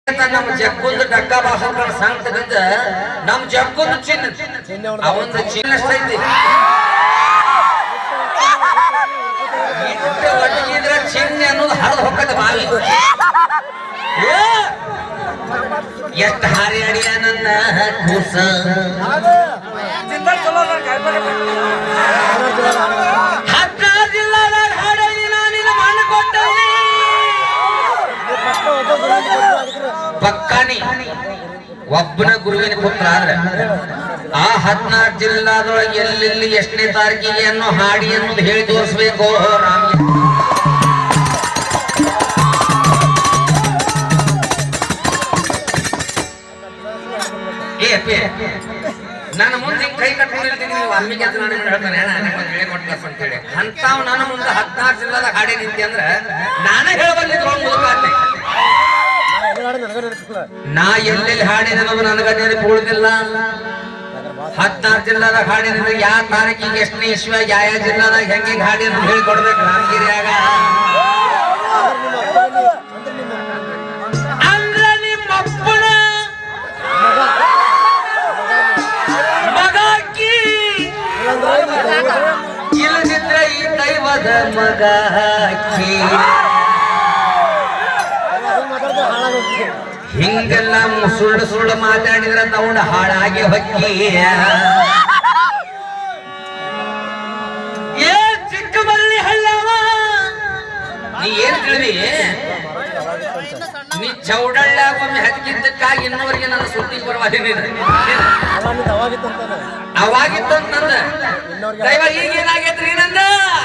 ನಮ್ಮ ಜಗ್ಗುಂದ ಡಕ್ಕ ಬಾಸಕರ ಸಂಘದಿಂದ ನಮ್ಮ ಜಗ್ಗುಂದ ಚಿನ್ನ ಅವಂದ ಚಿನ್ನ ಎಷ್ಟೈತಿ ಇಟ್ಟು ಒಟ್ಟಿಗಿದ್ರೆ ಚಿನ್ನ ಅನ್ನೋದು ಹರಿದು ಹೋಗತ್ತೆ ಬಾವಿ ಎಷ್ಟು ಹಾರಿ ಅಡಿಯ ನನ್ನ ಕೂಸ ಹದಿನಾರು ಜಿಲ್ಲಾದಾಗ ಹಾಡೇನಿ ನಾನಿನ ಮಣ್ಣು ಕೊಟ್ಟಲ್ಲಿ ಪಕ್ಕಾನಿ ಒಬ್ಬನ ಗುರುವಿನ ಪುತ್ರ ಆದ್ರೆ ಆ ಹದಿನಾರು ಜಿಲ್ಲಾದೊಳಗೆ ಎಲ್ಲೆಲ್ಲಿ ಎಷ್ಟನೇ ತಾರೀಕಿಗೆ ಅನ್ನೋ ಹಾಡಿ ಅನ್ನೋದು ಹೇಳಿ ತೋರಿಸ್ಬೇಕು ರಾಮ ಏ ಅಪ್ಪಿ, ನನ್ನ ಮುಂದೆ ಹಿಂಗ್ ಕೈ ಕಟ್ಕೊಂಡಿರ್ತೀನಿ ನೀವು ಅಮ್ಮಿಗೆ ಅಂತ ನಾನು ಹೇಳ್ತಾನೆ ಅಣ್ಣ ನನಗೊಂದು ಹೇಳಿ ಕೊಟ್ಲಪ್ಪ ಅಂತ ಹೇಳಿ ಅಂತಾವ್ ನನ್ನ ಮುಂದೆ ಹದಿನಾರು ಜಿಲ್ಲಾದಾಗ ಹಾಡಿ ನಿಂತಿ ಅಂದ್ರೆ ನಾನೇ ಹೇಳಬಲ್ಲಿದ್ರು ಮುದುಕಾಗ್ಲಿ ನಾ ಎಲ್ಲೆಲ್ಲಿ ಹಾಡಿನ ನನಗ ನೆನಪು ಉಳಿದಿಲ್ಲ ಹದಿನಾರು ಜಿಲ್ಲಾದಾಗ ಹಾಡಿನ ಯಾವ ತಾರೀಕಿಗೆ ಎಷ್ಟನೇ ಇಸ್ವ ಯಾವ ಯಾವ ಜಿಲ್ಲಾದಾಗ ಹೆಂಗೆ ಹಾಡಿ ಅಂತ ಹೇಳಿ ಕೊಡ್ಬೇಕು ರಾಮಗಿರಿಯಾಗ ಅಂದ್ರ ನಿಮ್ಮ ಅಪ್ಪನ ಮಗಾಕಿ ಇಲ್ಲದಿದ್ರೆ ಈ ದೈವದ ಮಗಾಕಿ ಹಿಂಗೆಲ್ಲ ಸುಳ್ಳು ಸುಳ್ಳು ಮಾತಾಡಿದ್ರೆ ತಗೊಂಡು ಹಾಳಾಗಿ ಹೊಕ್ಕಿ ಏ ಚಿಕ್ಕ ಬಲ್ಲಿ ಹಳ್ಳವ ನೀ ಏನ್ ತಿಳಿದಿ ನೀ ಚೌಡಳ್ಳ್ಯಾಗ ಒಮ್ಮೆ ಹತ್ತಿದ್ದಕ್ಕಾಗಿ ಇನ್ನೂವರೆಗೆ ನನ್ನ ಸುದ್ದಿ ಪರವಾಗಿ ಅವಾಗಿತ್ತು ನಂದ ದೈವ ಈಗ ಏನಾಗೈತ್ರಿ ನಂದ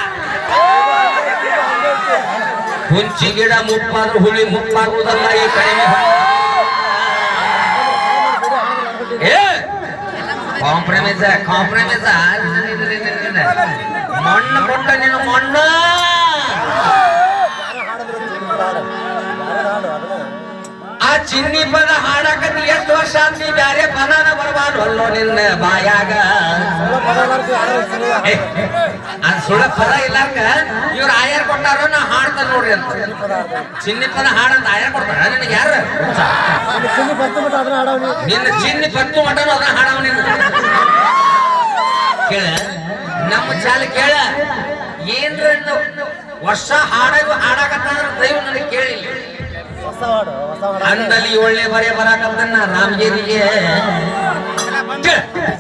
ಹುಂಚಿ ಗಿಡ ಮುಪ್ಪಾದ್ರೂ ಹುಳಿ ಮುಪ್ಪಾಗುವುದಲ್ಲ ಈ ಕಡಿಮೆ ಏ ಕಾಂಪ್ರಮೈಸ್ ಕಾಂಪ್ರಮೈಸ್ ಮಣ್ಣು ಕೊಟ್ಟ ನೀನು ಮಣ್ಣು ಆ ಚಿನ್ನಿ ಪದ ಹಾಡಕತ್ತಿ ಎಷ್ಟು ವರ್ಷ ಆತ್ ನೀ ಬ್ಯಾರೆ ಪದನ ಬರಬಾರ್ದು ಅಲ್ಲೋ ನಿನ್ನ ಬಾಯಾಗ ಏ, ಅದ್ ಸುಳ್ಳ ಪದ ಇಲ್ಲಾಕ ಇವ್ರು ಆಯರ್ ಕೊಟ್ಟಾರ ನಾ ಹಾಡ್ತಾರ ನೋಡ್ರಿ ಅಂತ ಚಿನ್ನಿ ಪದ ಹಾಡಂತ ಆಯರ್ ಕೊಡ್ತಾರ ನಿನಗೆ ಯಾರು ನಿನ್ನ ಚಿನ್ನಿ ಪತ್ತು ಮಟನು ಅದನ್ನ ಹಾಡವ ನೀನು ಕೇಳ ನಮ್ಮ ಚಾಲ ಕೇಳ ಏನ್ರ ವರ್ಷ ಹಾಡಾಗ ಹಾಡಾಕತ್ತಂದ್ರ ದೈವ ನನಗೆ ಕೇಳಿಲ್ಲ ಅಂದಲ್ಲಿ ಒಳ್ಳೆ ಬರೆ ಬರಾಕತ್ತನ್ನ ರಾಮಗಿರಿಗೆ ಕೇಳ.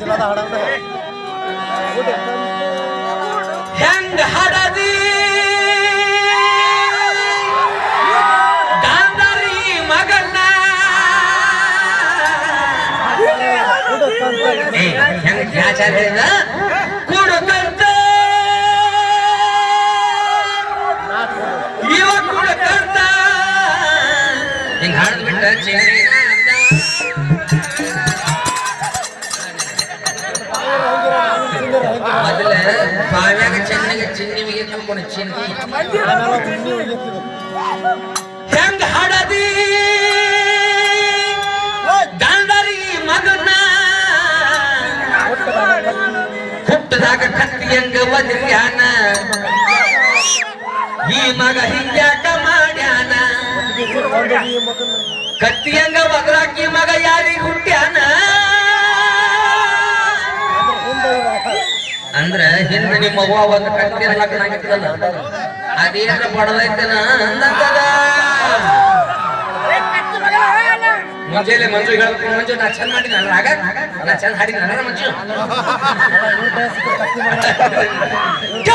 ಹೆಂಗ ಹಡದಿ ಗಾಂಧಾರಿ ಮಗನ್ನ ಏ, ಹೆಂಗ್ ಆಚಾರ ಹೇಳಿದ ಕುಡುಕಂತ ಇವ ಕುಡುಕಂತ ಹಿಂಗ್ ಹಾಡ್ದ್ ಬಿಟ್ಟ ಚಿಂಗ್ರಿನ ಅಂದ. ಮೊದಲ ಬಾವ್ಯಾಗ ಚೆನ್ನಾಗಿ ಚಿನ್ನಿ ಮುಗಿ ತುಂಬಿಕೊಂಡು ಚಿನ್ನಿ ಹೆಂಗ ಹಾಡದಿ ಗಾಂಧಾರಿ ಮಗನ ಹುಟ್ಟದಾಗ ಕತ್ತಿಯಂಗ ಒದರ್ಯಾನ ಈ ಮಗ ಹಿಂಗ್ಯಾಕ ಮಾಡ್ಯಾನ ಕತ್ತಿಯಂಗ ಒದರಾಕಿ ಮಗ ಯಾರಿಗ ಹುಟ್ಟ್ಯಾನ ಅಂದ್ರ ಹಿಂದ ನಿಮ್ಮ ಅವ್ವ ಒಂದು ಕತ್ತಿನ ಲಗ್ನ ಆಗಿತ್ತಲ್ಲ ಅದೇನ ಪಡದೈತನ ಅಂದಂತದ ಮುಂಜಾನೆ ಮಂಜು ಹೇಳ್ಬೇಕು ಮಂಜು ನಾ ಚಂದ ಮಾಡಿನ ರಾಗ ನಾ ಚಂದ ಹಾಡಿನ ಮಂಜು